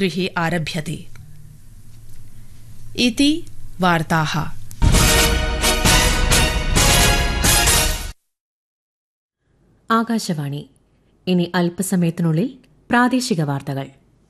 गृहे आरभ्यते इति वार्ताः ആകാശവാണി ഇനി അല്പസമയത്തിനുള്ളിൽ പ്രാദേശിക വാർത്തകൾ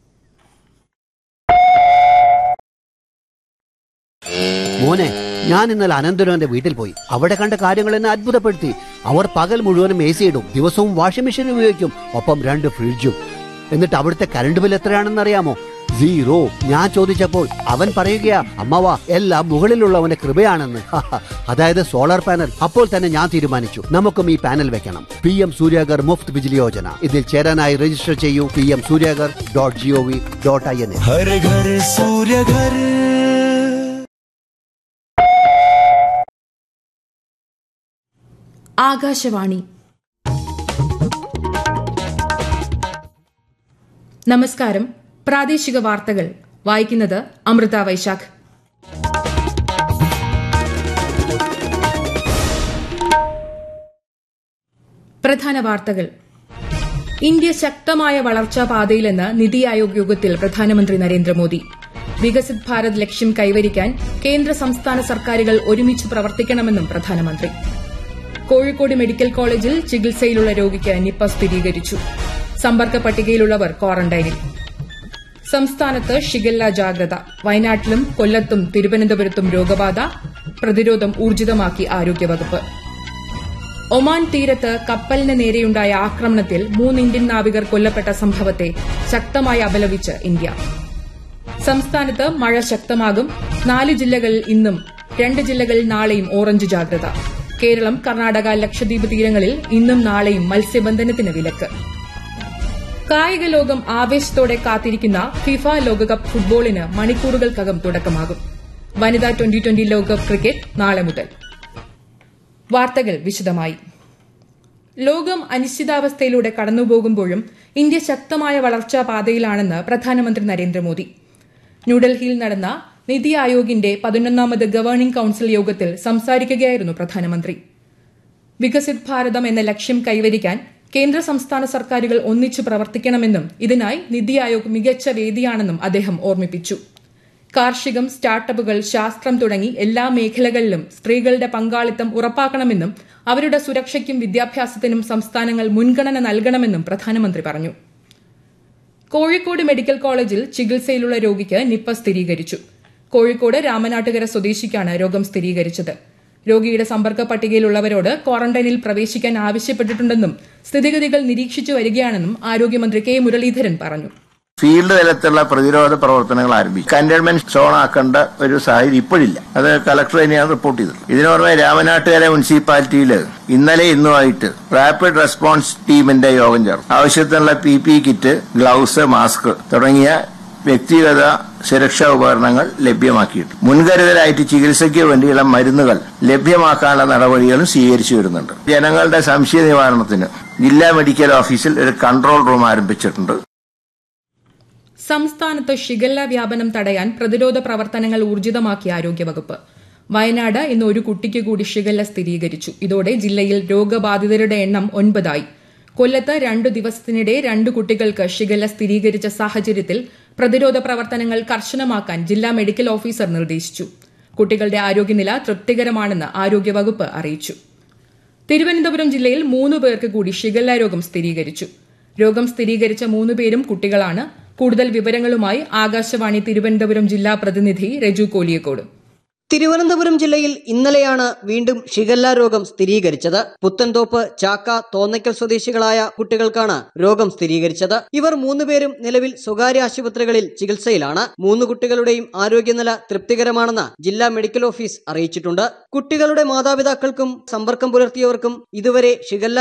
മോനെ ഞാൻ ഇന്നലെ അനന്തരവന്റെ വീട്ടിൽ പോയി അവിടെ കണ്ട കാര്യങ്ങൾ എന്നെ അത്ഭുതപ്പെടുത്തി അവർ പകൽ മുഴുവനും എ സി ഇടും ദിവസവും വാഷിംഗ് മെഷീൻ ഉപയോഗിക്കും ഒപ്പം രണ്ട് ഫ്രിഡ്ജും എന്നിട്ട് അവിടുത്തെ കറണ്ട് ബിൽ എത്രയാണെന്ന് അറിയാമോ സീറോ ഞാൻ ചോദിച്ചപ്പോൾ അവൻ പറയുകയാ അമ്മവ എല്ലാം മുകളിലുള്ളവന്റെ കൃപയാണെന്ന് അതായത് സോളാർ പാനൽ അപ്പോൾ തന്നെ ഞാൻ തീരുമാനിച്ചു നമുക്കും ഈ പാനൽ വെക്കണം പി എം സൂര്യാഗർ മുഫ്ത് ബിജ്ലി യോജന ഇതിൽ ചേരാനായി രജിസ്റ്റർ ചെയ്യൂ P M Suryaghar dot G O V dot I N Har Ghar Surya घर ആകാശവാണി നമസ്കാരം പ്രാദേശിക വാർത്തകൾ വായിക്കുന്നത് അമൃത വൈശാഖ് പ്രധാന വാർത്തകൾ ഇന്ത്യ ശക്തമായ വളർച്ചാ പാതയിലെന്ന് നിതി ആയോഗ് യോഗത്തിൽ പ്രധാനമന്ത്രി നരേന്ദ്രമോദി വികസിത് ഭാരത് ലക്ഷ്യം കൈവരിക്കാൻ കേന്ദ്ര സംസ്ഥാന സർക്കാരുകൾ ഒരുമിച്ച് പ്രവർത്തിക്കണമെന്നും പ്രധാനമന്ത്രി കോഴിക്കോട് മെഡിക്കൽ കോളേജിൽ ചികിത്സയിലുള്ള രോഗിക്ക് നിപ്പ സ്ഥിരീകരിച്ചു സമ്പർക്ക പട്ടികയിലുള്ളവർ ക്വാറന്റൈനിൽ സംസ്ഥാനത്ത് ഷിഗല്ല ജാഗ്രത വയനാട്ടിലും കൊല്ലത്തും തിരുവനന്തപുരത്തും രോഗബാധ പ്രതിരോധം ഊർജിതമാക്കി ആരോഗ്യവകുപ്പ് ഒമാൻ തീരത്ത് കപ്പലിന് നേരെയുണ്ടായ ആക്രമണത്തിൽ മൂന്ന് ഇന്ത്യൻ നാവികർ കൊല്ലപ്പെട്ട സംഭവത്തെ ശക്തമായി അപലപിച്ച് ഇന്ത്യ സംസ്ഥാനത്ത് മഴ ശക്തമാകും നാല് ജില്ലകളിൽ ഇന്നും രണ്ട് ജില്ലകളിൽ നാളെയും ഓറഞ്ച് ജാഗ്രത കേരളം കർണാടക ലക്ഷദ്വീപ് തീരങ്ങളിൽ ഇന്നും നാളെയും മത്സ്യബന്ധനത്തിന് വിലക്ക് കായിക ലോകം ആവേശത്തോടെ കാത്തിരിക്കുന്ന ഫിഫ ലോകകപ്പ് ഫുട്ബോളിന് മണിക്കൂറുകൾക്കകം തുടക്കമാകും വനിതാ ട്വന്റി ട്വന്റി ലോകകപ്പ് ക്രിക്കറ്റ് നാളെ മുതൽ വാർത്തകൾ വിശദമായി ലോകം അനിശ്ചിതാവസ്ഥയിലൂടെ കടന്നുപോകുമ്പോഴും ഇന്ത്യ ശക്തമായ വളർച്ചാ പാതയിലാണെന്ന് പ്രധാനമന്ത്രി നരേന്ദ്രമോദി ന്യൂഡൽഹിയിൽ നടന്ന നിതി ആയോഗിന്റെ പതിനൊന്നാമത് ഗവേണിംഗ് കൌൺസിൽ യോഗത്തിൽ സംസാരിക്കുകയായിരുന്നു പ്രധാനമന്ത്രി വികസിത് ഭാരതം എന്ന ലക്ഷ്യം കൈവരിക്കാൻ കേന്ദ്ര സംസ്ഥാന സർക്കാരുകൾ ഒന്നിച്ചു പ്രവർത്തിക്കണമെന്നും ഇതിനായി നിതി ആയോഗ് മികച്ച വേദിയാണെന്നും അദ്ദേഹം ഓർമ്മിപ്പിച്ചു കാർഷികം സ്റ്റാർട്ടപ്പുകൾ ശാസ്ത്രം തുടങ്ങി എല്ലാ മേഖലകളിലും സ്ത്രീകളുടെ പങ്കാളിത്തം ഉറപ്പാക്കണമെന്നും അവരുടെ സുരക്ഷയ്ക്കും വിദ്യാഭ്യാസത്തിനും സംസ്ഥാനങ്ങൾ മുൻഗണന നൽകണമെന്നും പ്രധാനമന്ത്രി പറഞ്ഞു കോഴിക്കോട് മെഡിക്കൽ കോളേജിൽ ചികിത്സയിലുള്ള രോഗിക്ക് നിപ്പ സ്ഥിരീകരിച്ചു കോഴിക്കോട് രാമനാട്ടുകര സ്വദേശിക്കാണ് രോഗം സ്ഥിരീകരിച്ചത് രോഗിയുടെ സമ്പർക്ക പട്ടികയിലുള്ളവരോട് ക്വാറന്റൈനിൽ പ്രവേശിക്കാൻ ആവശ്യപ്പെട്ടിട്ടുണ്ടെന്നും സ്ഥിതിഗതികൾ നിരീക്ഷിച്ചു വരികയാണെന്നും ആരോഗ്യമന്ത്രി കെ മുരളീധരൻ പറഞ്ഞു ഫീൽഡ് തലത്തിലുള്ള പ്രതിരോധ പ്രവർത്തനങ്ങൾ ആരംഭിച്ചു കണ്ടെയ്ൻമെന്റ് സോൺ ആക്കേണ്ട ഒരു സാഹചര്യം ഇപ്പോഴില്ല അത് കളക്ടർ തന്നെയാണ് റിപ്പോർട്ട് ചെയ്തത് ഇതിനു പുറമെ രാമനാട്ടുകര മുനിസിപ്പാലിറ്റിയിൽ ഇന്നലെ ഇന്നുമായിട്ട് റാപ്പിഡ് റെസ്പോൺസ് ടീമിന്റെ യോഗം ചേർന്നു ആവശ്യത്തിനുള്ള P P kit gloves mask തുടങ്ങിയ വ്യക്തിഗത സുരക്ഷാ ഉപകരണങ്ങൾ ലഭ്യമാക്കിയിട്ട് മുൻകരുതലായിട്ട് ചികിത്സയ്ക്ക് വേണ്ടിയുള്ള മരുന്നുകൾ ലഭ്യമാക്കാനുള്ള നടപടികളും സ്വീകരിച്ചു വരുന്നുണ്ട് ജനങ്ങളുടെ സംശയ നിവാരണത്തിന് ജില്ലാ മെഡിക്കൽ ഓഫീസിൽ ഒരു കൺട്രോൾ റൂം ആരംഭിച്ചിട്ടുണ്ട് സംസ്ഥാനത്ത് ഷിഗല്ല വ്യാപനം തടയാൻ പ്രതിരോധ പ്രവർത്തനങ്ങൾ ഊർജിതമാക്കി ആരോഗ്യവകുപ്പ് വയനാട് ഇന്ന് ഒരു കുട്ടിക്ക് കൂടി ഷിഗല്ല സ്ഥിരീകരിച്ചു ഇതോടെ ജില്ലയിൽ രോഗബാധിതരുടെ എണ്ണം ഒൻപതായി കൊല്ലത്ത് രണ്ടു ദിവസത്തിനിടെ രണ്ട് കുട്ടികൾക്ക് ഷിഗല്ല സ്ഥിരീകരിച്ച സാഹചര്യത്തിൽ പ്രതിരോധ പ്രവർത്തനങ്ങൾ കർശനമാക്കാൻ ജില്ലാ മെഡിക്കൽ ഓഫീസർ നിർദ്ദേശിച്ചു കുട്ടികളുടെ ആരോഗ്യനില തൃപ്തികരമാണെന്ന് ആരോഗ്യവകുപ്പ് അറിയിച്ചു തിരുവനന്തപുരം ജില്ലയിൽ മൂന്ന് പേർക്ക് കൂടി ഷിഗല്ല രോഗം സ്ഥിരീകരിച്ചു രോഗം സ്ഥിരീകരിച്ച മൂന്ന് പേരും കുട്ടികളാണ് കൂടുതൽ വിവരങ്ങളുമായി ആകാശവാണി തിരുവനന്തപുരം ജില്ലാ പ്രതിനിധി രജു കോലിയക്കോട് തിരുവനന്തപുരം ജില്ലയിൽ ഇന്നലെയാണ് വീണ്ടും ഷിഗല്ല രോഗം സ്ഥിരീകരിച്ചത് പുത്തൻതോപ്പ് ചാക്ക തോന്നയ്ക്കൽ സ്വദേശികളായ കുട്ടികൾക്കാണ് രോഗം സ്ഥിരീകരിച്ചത് ഇവർ മൂന്നുപേരും നിലവിൽ സ്വകാര്യ ആശുപത്രികളിൽ ചികിത്സയിലാണ് മൂന്ന് കുട്ടികളുടെയും ആരോഗ്യനില തൃപ്തികരമാണെന്ന് ജില്ലാ മെഡിക്കൽ ഓഫീസ് അറിയിച്ചിട്ടുണ്ട് കുട്ടികളുടെ മാതാപിതാക്കൾക്കും സമ്പർക്കം പുലർത്തിയവർക്കും ഇതുവരെ ഷിഗല്ല